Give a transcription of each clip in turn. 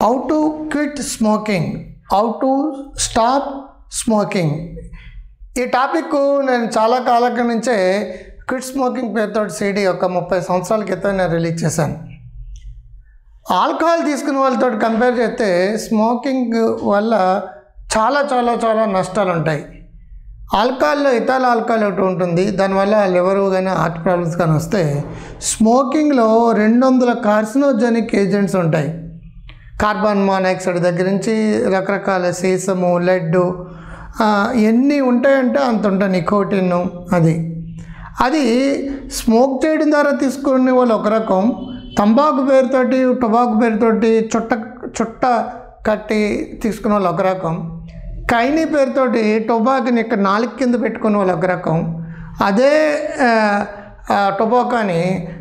how to quit smoking how to stop smoking ఈ topic నేను చాలా కాలం నుంచే క్విట్ స్మోకింగ్ పేరుతో సీడీ ఒక ముప్పై సంవత్సరాల క్రితం నేను రిలీజ్ చేశాను ఆల్కహాల్ తీసుకునే వాళ్ళతో కంపేర్ చేస్తే స్మోకింగ్ వల్ల చాలా చాలా చాలా నష్టాలు ఉంటాయి ఆల్కహాల్లో ఇథాల్ ఆల్కహాల్ ఒకటి ఉంటుంది దానివల్ల లివర్ కానీ హార్ట్ ప్రాబ్లమ్స్ కానీ వస్తే స్మోకింగ్లో రెండు వందల కార్సినోజెనిక్ ఏజెంట్స్ ఉంటాయి కార్బన్ మోనాక్సైడ్ దగ్గర నుంచి రకరకాల సీసము లెడ్ ఎన్ని ఉంటాయంటే అంత ఉంటాయి నికోటిన్ అది అది స్మోక్ చేయడం ద్వారా తీసుకునే వాళ్ళు ఒక రకం తంబాకు పేరుతోటి టొబాకు పేరుతోటి చుట్ట చుట్ట కట్టి తీసుకునే వాళ్ళు ఒక రకం కైనీ పేరుతోటి టొబాకుని ఇక్కడ నాలుగు కింద పెట్టుకునే వాళ్ళు ఒక రకం అదే ఆ, ఆ, టొబాకోని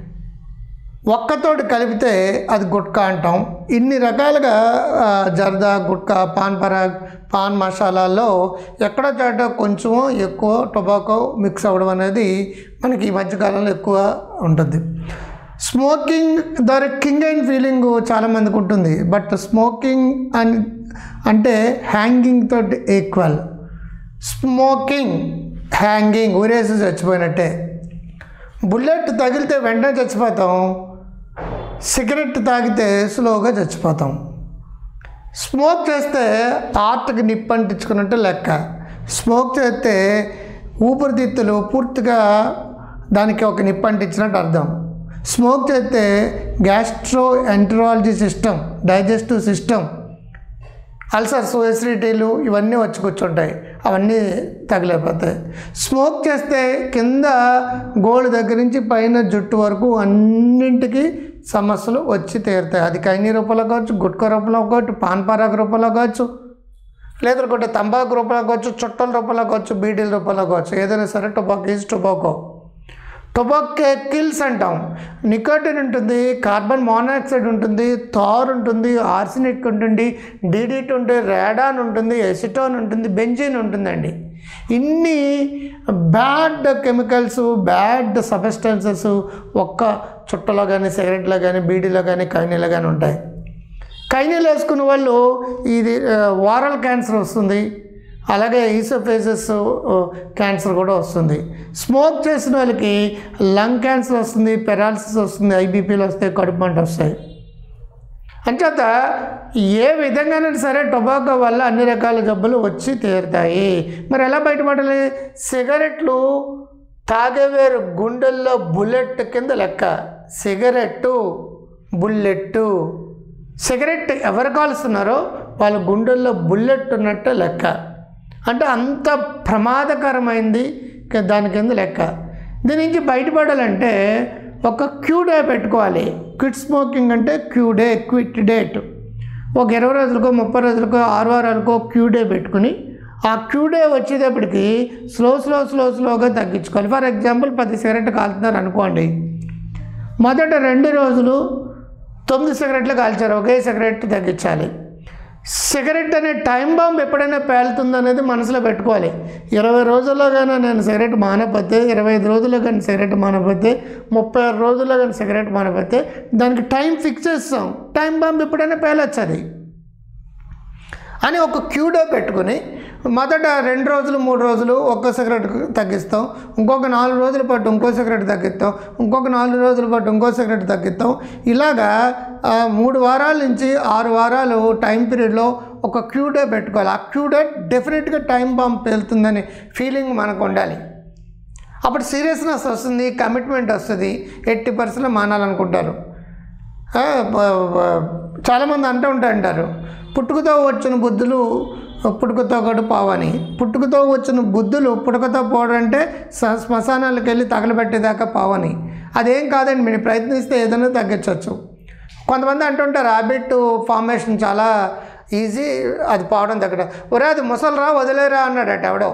ఒక్కతోటి కలిపితే అది గుట్కా అంటాం ఇన్ని రకాలుగా ఆ, జర్దా గుట్కా పాన్ పరాగ్ పాన్ మసాలాల్లో ఎక్కడో చోట కొంచెం ఎక్కువ టొబాకో మిక్స్ అవ్వడం అనేది మనకి ఈ మధ్యకాలంలో ఎక్కువ ఉంటుంది స్మోకింగ్ ద్వారా కింగ్ అండ్ ఫీలింగ్ చాలామందికి ఉంటుంది బట్ స్మోకింగ్ అని అంటే హ్యాంగింగ్ తోటి ఈక్వల్ స్మోకింగ్ హ్యాంగింగ్ ఊరేసి చచ్చిపోయినట్టే బుల్లెట్ తగిలితే వెంటనే చచ్చిపోతాం సిగరెట్ తాగితే స్లోగా చచ్చిపోతాం స్మోక్ చేస్తే హార్ట్కి నిప్పు అంటించుకున్నట్టు లెక్క స్మోక్ చేస్తే ఊపిరితిత్తులు పూర్తిగా దానికి ఒక నిప్పు అంటించినట్టు అర్థం స్మోక్ చేస్తే gastroenterology system digestive system ulcers ఎసిడిటీలు ఇవన్నీ వచ్చి కూర్చుంటాయి అవన్నీ తగిలిపోతాయి స్మోక్ చేస్తే కింద గోల్డ్ దగ్గర నుంచి పైన జుట్టు వరకు అన్నింటికి సమస్యలు వచ్చి తీరుతాయి అది కైనీ రూపంలో కావచ్చు గుట్క రూపంలో కావచ్చు పాన్ పరాగ్ రూపంలో కావచ్చు లేదంటే తంబాకు రూపంలో కావచ్చు చుట్టల రూపంలో కావచ్చు బీడీల రూపంలో కావచ్చు ఏదైనా సరే tobacco is tobacco tobacco kills అంటాం నికోటిన్ ఉంటుంది కార్బన్ మోనాక్సైడ్ ఉంటుంది థార్ ఉంటుంది ఆర్సినిక్ ఉంటుంది డీడీట్ ఉంటుంది రేడాన్ ఉంటుంది ఎసిటోన్ ఉంటుంది బెంజిన్ ఉంటుందండి ఇన్ని బ్యాడ్ కెమికల్స్ బ్యాడ్ సబ్స్టెన్సెస్ ఒక్క చుట్టలో కానీ సిగరెట్లో కానీ బీడీలో కానీ కైనీలో కానీ ఉంటాయి కైనీలు వేసుకున్న వాళ్ళు ఇది వారల్ క్యాన్సర్ వస్తుంది అలాగే ఈసోఫేసెస్ క్యాన్సర్ కూడా వస్తుంది స్మోక్ చేసిన వాళ్ళకి లంగ్ క్యాన్సర్ వస్తుంది పెరాలసిస్ వస్తుంది ఐబీపీలు వస్తాయి కడుపు మంట వస్తాయి అంచేత ఏ విధంగానైనా సరే టొబాకో వల్ల అన్ని రకాల జబ్బులు వచ్చి తీరుతాయి మరి ఎలా బయటపడాలి సిగరెట్లు తాగేవేరు గుండెల్లో బుల్లెట్ కింద లెక్క సిగరెట్టు బుల్లెట్టు సిగరెట్ ఎవరు కాలుస్తున్నారో వాళ్ళ గుండెల్లో బుల్లెట్ ఉన్నట్టు లెక్క అంటే అంత ప్రమాదకరమైంది క- దాని కింద లెక్క దీని నుంచి బయటపడాలంటే ఒక క్యూ డే పెట్టుకోవాలి క్విట్ స్మోకింగ్ అంటే క్యూ డే క్విట్ డేట్ ఒక ఇరవై రోజులకో ముప్పై రోజులకో ఆరు వారాలకో క్యూ డే పెట్టుకుని ఆ క్యూ డే వచ్చేటప్పటికి స్లో స్లో స్లో స్లోగా తగ్గించుకోవాలి ఫర్ ఎగ్జాంపుల్ పది సిగరెట్ కాలుతున్నారు అనుకోండి మొదట రెండు రోజులు తొమ్మిది సిగరెట్లు కాల్చారు ఒకే సిగరెట్ తగ్గించాలి సిగరెట్ అనే టైం బాంబ్ ఎప్పుడైనా పేలుతుంది అనేది మనసులో పెట్టుకోవాలి ఇరవై రోజుల్లో కానీ నేను సిగరెట్ మానకపోతే ఇరవై ఐదు రోజుల్లో కానీ సిగరెట్ మానకపోతే ముప్పై ఆరు రోజుల్లో కానీ సిగరెట్ మానకపోతే దానికి టైం ఫిక్స్ చేస్తాం టైం బాంబ్ ఎప్పుడైనా పేలొచ్చు అది అని ఒక క్యూ డే పెట్టుకుని మొదట రెండు రోజులు మూడు రోజులు ఒక్క సిగరెట్ తగ్గిస్తాం ఇంకొక నాలుగు రోజుల పాటు ఇంకో సిగరెట్ తగ్గిస్తాం ఇంకొక నాలుగు రోజుల పాటు ఇంకో సిగరెట్ తగ్గిస్తాం ఇలాగా ఆ, మూడు వారాల నుంచి ఆరు వారాలు టైం పీరియడ్లో ఒక క్యూ డే పెట్టుకోవాలి ఆ క్యూ డే డెఫినెట్గా టైం బాంబ్ పేలుతుందని ఫీలింగ్ మనకు ఉండాలి అప్పుడు సీరియస్నెస్ వస్తుంది కమిట్మెంట్ వస్తుంది ఎట్టి పరిస్థితుల్లో మానాలనుకుంటారు ఆ, బ- బ- చాలామంది అంటూ ఉంటారు పుట్టుకతో వచ్చిన బుద్ధులు పుట్టుకతో కూడా పోవని పుట్టుకతో వచ్చిన బుద్ధులు పుట్టుకతో పోవడం అంటే స- శ్మశానాలకు వెళ్ళి తగలబెట్టేదాకా పోవని అదేం కాదండి మీరు ప్రయత్నిస్తే ఏదైనా తగ్గించవచ్చు కొంతమంది అంటుంటారు హ్యాబిట్ ఫార్మేషన్ చాలా ఈజీ అది పోవడం దగ్గర ఒరే అది ముసలిరా వదిలేరా అన్నాడట ఎవడో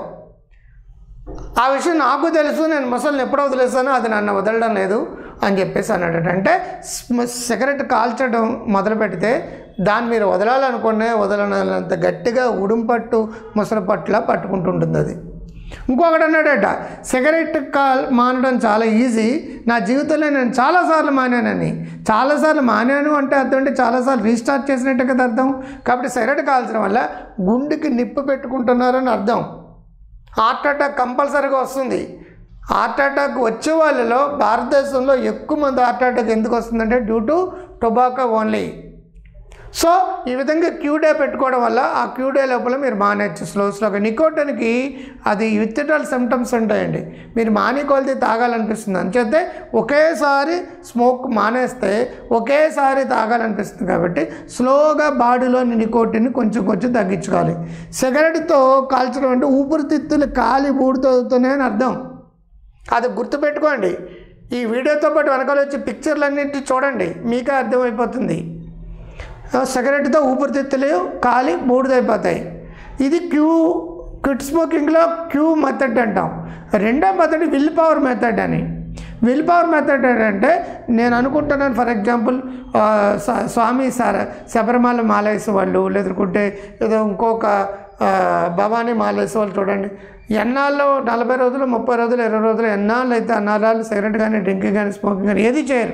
ఆ విషయం నాకు తెలుసు నేను ముసలిని ఎప్పుడు వదిలేస్తానో అది నన్ను వదలడం లేదు అని చెప్పేసి అన్నాడట అంటే స్మ- సిగరెట్ కాల్చడం మొదలు పెడితే దాన్ని మీరు వదలాలనుకునే వదలనంత గట్టిగా ఉడుంపట్టు ముసలి పట్టులా పట్టుకుంటుంటుంది అది ఇంకొకటి అన్నాడట సిగరెట్ కా మానడం చాలా ఈజీ నా జీవితంలో నేను చాలాసార్లు మానానని చాలాసార్లు మానాను అంటే అర్థం అంటే చాలాసార్లు రీస్టార్ట్ చేసినట్టు కదా అర్థం కాబట్టి సిగరెట్ కాల్చడం వల్ల గుండెకి నిప్పు పెట్టుకుంటున్నారని అర్థం హార్ట్ అటాక్ కంపల్సరీగా వస్తుంది హార్ట్ అటాక్ వచ్చే వాళ్ళలో భారతదేశంలో ఎక్కువ మంది హార్ట్ అటాక్ ఎందుకు వస్తుందంటే due to tobacco only so ఈ విధంగా క్యూడే పెట్టుకోవడం వల్ల ఆ క్యూడే లోపల మీరు మానేయచ్చు స్లో స్లోగా నికోటన్కి అది విత్డ్రాల్ సిమ్టమ్స్ ఉంటాయండి మీరు మాని కొలిది తాగాలనిపిస్తుంది అంచేతే ఒకేసారి స్మోక్ మానేస్తే ఒకేసారి తాగాలనిపిస్తుంది కాబట్టి స్లోగా బాడీలోని నికోటిన్ కొంచెం కొంచెం తగ్గించుకోవాలి సిగరెట్తో కాల్చడం అంటే ఊపిరితిత్తులు కాలి బూడితోనే అని అర్థం అది గుర్తుపెట్టుకోండి ఈ వీడియోతో పాటు వెనకాల వచ్చే పిక్చర్లన్నింటి చూడండి మీకే అర్థమైపోతుంది సిగరెట్తో ఊపిరితిత్తులు కాలి బూడిదైపోతాయి ఇది క్యూ క్విట్ స్మోకింగ్లో క్యూ మెథడ్ అంటాం రెండో మెథడ్ విల్ పవర్ మెథడ్ అని విల్ పవర్ మెథడ్ అంటే నేను అనుకుంటున్నాను ఫర్ ఎగ్జాంపుల్ ఆ, స్వా- స్వామి సార్ శబరిమల మాలేసే వాళ్ళు లేదంటే ఏదో ఇంకొక ఆ, భవానీ మాలేసే వాళ్ళు చూడండి ఎన్నాళ్ళు నలభై రోజులు ముప్పై రోజులు ఇరవై రోజులు ఎన్నాళ్ళు అయితే అన్నాళ్ళు సిగరెట్ కానీ డ్రింకింగ్ కానీ స్మోకింగ్ కానీ ఏది చేయరు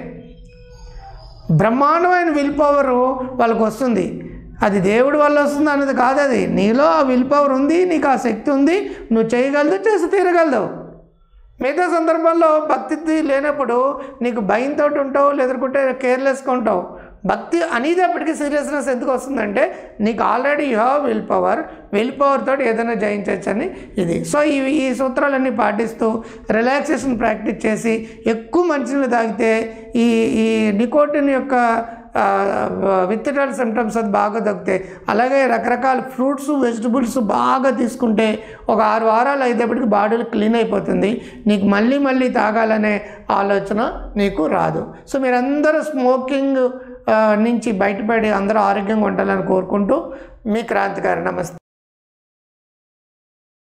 బ్రహ్మాండమైన విల్ పవర్ వాళ్ళకి వస్తుంది అది దేవుడి వల్ల వస్తుంది అన్నది కాదు అది నీలో ఆ విల్ పవర్ ఉంది నీకు ఆ శక్తి ఉంది నువ్వు చేయగలదు చేసి తీరగలదు మిగతా సందర్భాల్లో భక్తి లేనప్పుడు నీకు భయంతో ఉంటావు లేదంటే కేర్లెస్గా ఉంటావు భక్తి అనేటప్పటికీ సీరియస్నెస్ ఎందుకు వస్తుందంటే నీకు already you have will power will power తోటి ఏదైనా జయించవచ్చు అని ఇది సో ఈ ఈ సూత్రాలన్నీ పాటిస్తూ రిలాక్సేషన్ ప్రాక్టీస్ చేసి ఎక్కువ మంచినీళ్ళు తాగితే ఈ ఈ నికోటిన్ యొక్క విత్డ్రాల్ సిమ్టమ్స్ అది బాగా తగ్గుతాయి అలాగే రకరకాల ఫ్రూట్స్ వెజిటబుల్స్ బాగా తీసుకుంటే ఒక ఆరు వారాలు అయ్యేటప్పటికి బాడీలు క్లీన్ అయిపోతుంది నీకు మళ్ళీ మళ్ళీ తాగాలనే ఆలోచన నీకు రాదు సో మీరందరూ స్మోకింగ్ నుంచి బయటపడి అందరూ ఆరోగ్యంగా ఉండాలని కోరుకుంటూ మీ క్రాంతికారి నమస్తే